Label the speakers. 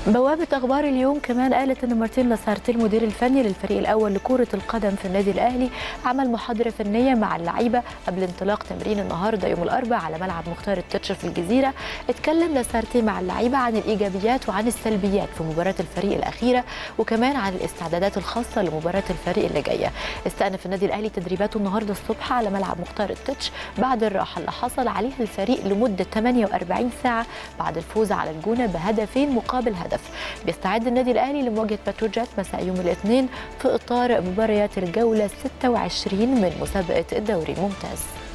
Speaker 1: بوابة أخبار اليوم كمان قالت أن مارتين لاسارتي المدير الفني للفريق الأول لكرة القدم في النادي الأهلي عمل محاضرة فنية مع اللعيبة قبل انطلاق تمرين النهاردة يوم الأربعاء على ملعب مختار التتش في الجزيرة اتكلم لاسارتي مع اللعيبة عن الإيجابيات وعن السلبيات في مباراة الفريق الأخيرة وكمان عن الاستعدادات الخاصة لمباراة الفريق اللي جاية استأنف النادي الأهلي تدريباته النهاردة الصبح على ملعب مختار التتش بعد الراحة اللي حصل عليها الفريق لمدة 48 ساعة بعد الفوز على الجونة بهدفين مقابل هدف بيستعد النادي الاهلي لمواجهه بتروجيت مساء يوم الاثنين في اطار مباريات الجوله 26 من مسابقه الدوري الممتاز